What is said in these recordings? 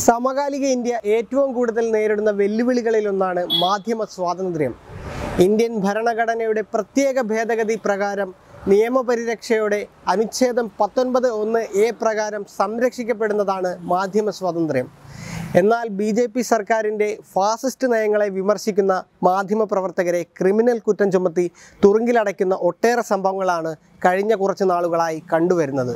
സമകാലിക ഇന്ത്യ ഏറ്റവും കൂടുതൽ നേരിടുന്ന വെല്ലുവിളികളിലൊന്നാണ് മാധ്യമ സ്വാതന്ത്ര്യം ഇന്ത്യൻ ഭരണഘടനയുടെ പ്രത്യേക ഭേദഗതി പ്രകാരം നിയമപരിരക്ഷയോടെ അനുച്ഛേദം പത്തൊൻപത് ഒന്ന് എ പ്രകാരം സംരക്ഷിക്കപ്പെടുന്നതാണ് മാധ്യമ സ്വാതന്ത്ര്യം എന്നാൽ ബി ജെ പി സർക്കാരിൻ്റെ ഫാസിസ്റ്റ് നയങ്ങളെ വിമർശിക്കുന്ന മാധ്യമപ്രവർത്തകരെ ക്രിമിനൽ കുറ്റം ചുമത്തി തുറുങ്കിലടയ്ക്കുന്ന ഒട്ടേറെ സംഭവങ്ങളാണ് കഴിഞ്ഞ കുറച്ച് നാളുകളായി കണ്ടുവരുന്നത്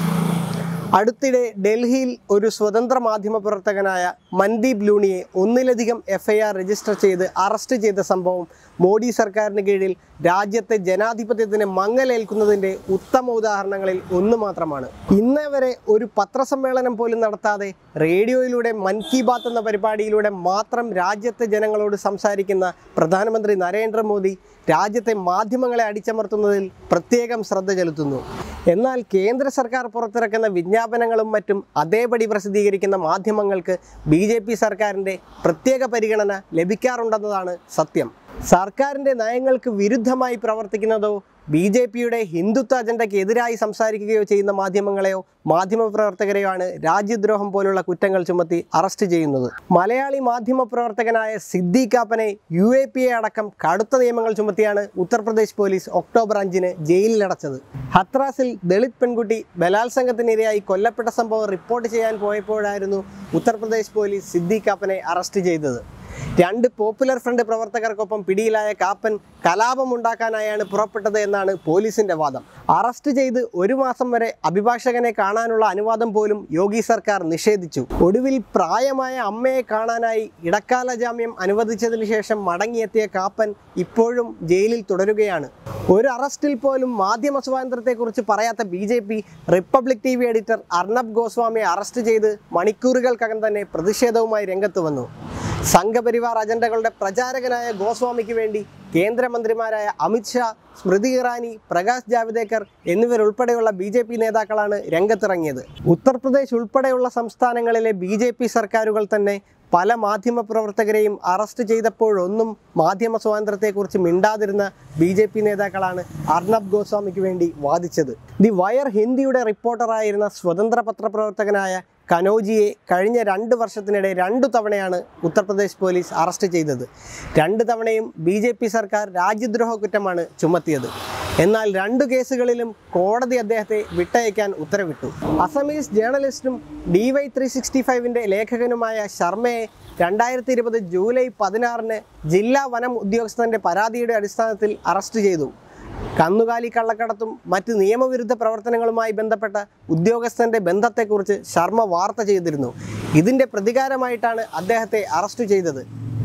അടുത്തിടെ ഡൽഹിയിൽ ഒരു സ്വതന്ത്ര മാധ്യമ പ്രവർത്തകനായ മൻദീപ് ലൂണിയെ ഒന്നിലധികം എഫ്ഐആർ രജിസ്റ്റർ ചെയ്ത് അറസ്റ്റ് ചെയ്ത സംഭവം മോഡി സർക്കാരിന് കീഴിൽ രാജ്യത്തെ ജനാധിപത്യത്തിന് മങ്ങലേൽക്കുന്നതിൻ്റെ ഉത്തമ ഉദാഹരണങ്ങളിൽ ഒന്ന് മാത്രമാണ് ഇന്നേ വരെ ഒരു പത്രസമ്മേളനം പോലും നടത്താതെ റേഡിയോയിലൂടെ മൻ കി ബാത്ത് എന്ന പരിപാടിയിലൂടെ മാത്രം രാജ്യത്തെ ജനങ്ങളോട് സംസാരിക്കുന്ന പ്രധാനമന്ത്രി നരേന്ദ്രമോദി രാജ്യത്തെ മാധ്യമങ്ങളെ അടിച്ചമർത്തുന്നതിൽ പ്രത്യേകം ശ്രദ്ധ ചെലുത്തുന്നു എന്നാൽ കേന്ദ്ര സർക്കാർ പുറത്തിറക്കുന്ന വിജ്ഞാപനങ്ങളും മറ്റും അതേപടി പ്രസിദ്ധീകരിക്കുന്ന മാധ്യമങ്ങൾക്ക് ബി ജെ പി സർക്കാരിൻ്റെ പ്രത്യേക പരിഗണന ലഭിക്കാറുണ്ടെന്നതാണ് സത്യം സർക്കാരിൻ്റെ നയങ്ങൾക്ക് വിരുദ്ധമായി പ്രവർത്തിക്കുന്നതോ ബി ജെ പിയുടെ ഹിന്ദുത്വ അജണ്ടയ്ക്ക് എതിരായി സംസാരിക്കുകയോ ചെയ്യുന്ന മാധ്യമങ്ങളെയോ മാധ്യമപ്രവർത്തകരെയാണ് രാജ്യദ്രോഹം പോലുള്ള കുറ്റങ്ങൾ ചുമത്തി അറസ്റ്റ് ചെയ്യുന്നത് മലയാളി മാധ്യമപ്രവർത്തകനായ സിദ്ദീഖ് കാപ്പനെ യു എ പി എ അടക്കം കടുത്ത നിയമങ്ങൾ ചുമത്തിയാണ് ഉത്തർപ്രദേശ് പോലീസ് ഒക്ടോബർ അഞ്ചിന് ജയിലിലടച്ചത് ഹത്രാസിൽ ദളിത് പെൺകുട്ടി ബലാത്സംഗത്തിനിരയായി കൊല്ലപ്പെട്ട സംഭവം റിപ്പോർട്ട് ചെയ്യാൻ പോയപ്പോഴായിരുന്നു ഉത്തർപ്രദേശ് പോലീസ് സിദ്ദീഖ് കാപ്പനെ അറസ്റ്റ് ചെയ്തത് രണ്ട് പോപ്പുലർ ഫ്രണ്ട് പ്രവർത്തകർക്കൊപ്പം പിടിയിലായ കാപ്പൻ കലാപമുണ്ടാക്കാനായാണ് പുറപ്പെട്ടത് എന്നാണ് പോലീസിന്റെ വാദം അറസ്റ്റ് ചെയ്ത് ഒരു മാസം വരെ അഭിഭാഷകനെ കാണാനുള്ള അനുവാദം പോലും യോഗി സർക്കാർ നിഷേധിച്ചു ഒടുവിൽ പ്രായമായ അമ്മയെ കാണാനായി ഇടക്കാല ജാമ്യം അനുവദിച്ചതിന് ശേഷം മടങ്ങിയെത്തിയ കാപ്പൻ ഇപ്പോഴും ജയിലിൽ തുടരുകയാണ് ഒരു അറസ്റ്റിൽ പോലും മാധ്യമ സ്വാതന്ത്ര്യത്തെക്കുറിച്ച് പറയാത്ത B J P Republic T V editor Arnab ഗോസ്വാമിയെ അറസ്റ്റ് ചെയ്ത് മണിക്കൂറുകൾക്കകം തന്നെ പ്രതിഷേധവുമായി രംഗത്ത് വന്നു സംഘപരിവാർ അജണ്ടകളുടെ പ്രചാരകനായ ഗോസ്വാമിക്ക് വേണ്ടി കേന്ദ്രമന്ത്രിമാരായ അമിത്ഷാ സ്മൃതി ഇറാനി പ്രകാശ് ജാവ്ദേക്കർ എന്നിവരുൾപ്പെടെയുള്ള ബി ജെ പി നേതാക്കളാണ് രംഗത്തിറങ്ങിയത് ഉത്തർപ്രദേശ് ഉൾപ്പെടെയുള്ള സംസ്ഥാനങ്ങളിലെ ബി ജെ പി സർക്കാരുകൾ തന്നെ പല മാധ്യമ പ്രവർത്തകരെയും അറസ്റ്റ് ചെയ്തപ്പോഴൊന്നും മാധ്യമ സ്വാതന്ത്ര്യത്തെക്കുറിച്ച് മിണ്ടാതിരുന്ന ബി ജെ പി നേതാക്കളാണ് അർണബ് ഗോസ്വാമിക്ക് വേണ്ടി വാദിച്ചത് ദി വയർ ഹിന്ദിയുടെ റിപ്പോർട്ടറായിരുന്ന സ്വതന്ത്ര പത്രപ്രവർത്തകനായ കനോജിയെ കഴിഞ്ഞ രണ്ട് വർഷത്തിനിടെ രണ്ടു തവണയാണ് ഉത്തർപ്രദേശ് പോലീസ് അറസ്റ്റ് ചെയ്തത് രണ്ട് തവണയും ബി ജെ പി സർക്കാർ രാജ്യദ്രോഹ കുറ്റമാണ് ചുമത്തിയത് എന്നാൽ രണ്ടു കേസുകളിലും കോടതി അദ്ദേഹത്തെ വിട്ടയക്കാൻ ഉത്തരവിട്ടു അസമീസ് ജേർണലിസ്റ്റും ഡി വൈ ത്രീ സിക്സ്റ്റി ഫൈവിൻ്റെ ലേഖകനുമായ ശർമ്മയെ രണ്ടായിരത്തി ഇരുപത് ജൂലൈ പതിനാറിന് ജില്ലാ വനം ഉദ്യോഗസ്ഥൻ്റെ പരാതിയുടെ അടിസ്ഥാനത്തിൽ അറസ്റ്റ് ചെയ്തു കന്നുകാലി കള്ളക്കടത്തും മറ്റ് നിയമവിരുദ്ധ പ്രവർത്തനങ്ങളുമായി ബന്ധപ്പെട്ട ഉദ്യോഗസ്ഥന്റെ ബന്ധത്തെക്കുറിച്ച് ശർമ്മ വാർത്ത ചെയ്തിരുന്നു ഇതിന്റെ പ്രതികാരമായിട്ടാണ് അദ്ദേഹത്തെ അറസ്റ്റ് ചെയ്തത്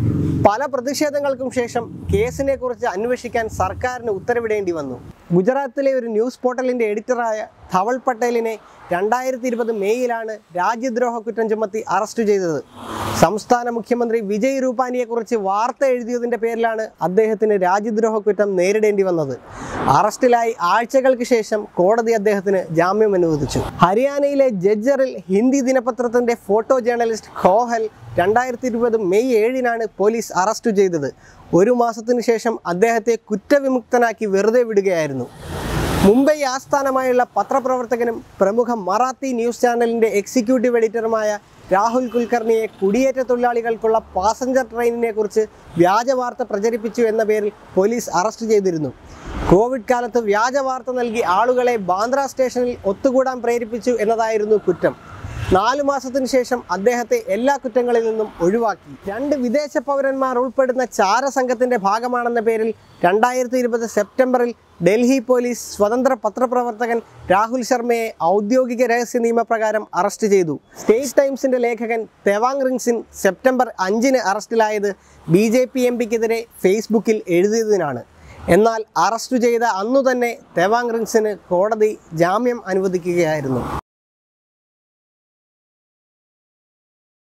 പല പ്രതിഷേധങ്ങൾക്കും ശേഷം കേസിനെ കുറിച്ച് അന്വേഷിക്കാൻ സർക്കാരിന് ഉത്തരവിടേണ്ടി വന്നു ഗുജറാത്തിലെ ഒരു ന്യൂസ് പോർട്ടലിന്റെ എഡിറ്ററായ ധവൾ പട്ടേലിനെ രണ്ടായിരത്തി ഇരുപത് മെയ്യിലാണ് രാജ്യദ്രോഹ കുറ്റം ചുമത്തി അറസ്റ്റ് ചെയ്തത് സംസ്ഥാന മുഖ്യമന്ത്രി വിജയ് രൂപാനിയെക്കുറിച്ച് വാർത്ത എഴുതിയതിൻ്റെ പേരിലാണ് അദ്ദേഹത്തിന് രാജ്യദ്രോഹ കുറ്റം നേരിടേണ്ടി വന്നത് അറസ്റ്റിലായി ആഴ്ചകൾക്ക് ശേഷം കോടതി അദ്ദേഹത്തിന് ജാമ്യം അനുവദിച്ചു ഹരിയാനയിലെ ജജ്ജറിൽ ഹിന്ദി ദിനപത്രത്തിന്റെ ഫോട്ടോ ജേർണലിസ്റ്റ് ഖോഹൽ രണ്ടായിരത്തി ഇരുപത് മെയ് ഏഴിനാണ് പോലീസ് അറസ്റ്റ് ചെയ്തത് ഒരു മാസത്തിനു ശേഷം അദ്ദേഹത്തെ കുറ്റവിമുക്തനാക്കി വെറുതെ വിടുകയായിരുന്നു മുംബൈ ആസ്ഥാനമായുള്ള പത്രപ്രവർത്തകനും പ്രമുഖ മറാത്തി ന്യൂസ് ചാനലിൻ്റെ എക്സിക്യൂട്ടീവ് എഡിറ്ററുമായ രാഹുൽ കുൽക്കർണിയെ കുടിയേറ്റ തൊഴിലാളികൾക്കുള്ള പാസഞ്ചർ ട്രെയിനിനെ കുറിച്ച് വ്യാജ വാർത്ത പ്രചരിപ്പിച്ചു എന്ന പേരിൽ പോലീസ് അറസ്റ്റ് ചെയ്തിരുന്നു കോവിഡ് കാലത്ത് വ്യാജ വാർത്ത നൽകി ആളുകളെ ബാന്ദ്ര സ്റ്റേഷനിൽ ഒത്തുകൂടാൻ പ്രേരിപ്പിച്ചു എന്നതായിരുന്നു കുറ്റം നാലു മാസത്തിനു ശേഷം അദ്ദേഹത്തെ എല്ലാ കുറ്റങ്ങളിൽ നിന്നും ഒഴിവാക്കി രണ്ട് വിദേശ പൗരന്മാർ ഉൾപ്പെടുന്ന ചാരസംഘത്തിന്റെ ഭാഗമാണെന്ന പേരിൽ രണ്ടായിരത്തി ഇരുപത് സെപ്റ്റംബറിൽ ഡൽഹി പോലീസ് സ്വതന്ത്ര പത്രപ്രവർത്തകൻ രാഹുൽ ശർമ്മയെ ഔദ്യോഗിക രഹസ്യ നിയമപ്രകാരം അറസ്റ്റ് ചെയ്തു സ്റ്റേറ്റ് ടൈംസിന്റെ ലേഖകൻ തെവാങ് റിങ്സിൻ സെപ്റ്റംബർ അഞ്ചിന് അറസ്റ്റിലായത് ബി ജെ പി എം പിക്കെതിരെ ഫേസ്ബുക്കിൽ എഴുതിയതിനാണ് എന്നാൽ അറസ്റ്റ് ചെയ്ത അന്നു തന്നെ തെവാങ് റിങ്സിന് കോടതി ജാമ്യം അനുവദിക്കുകയായിരുന്നു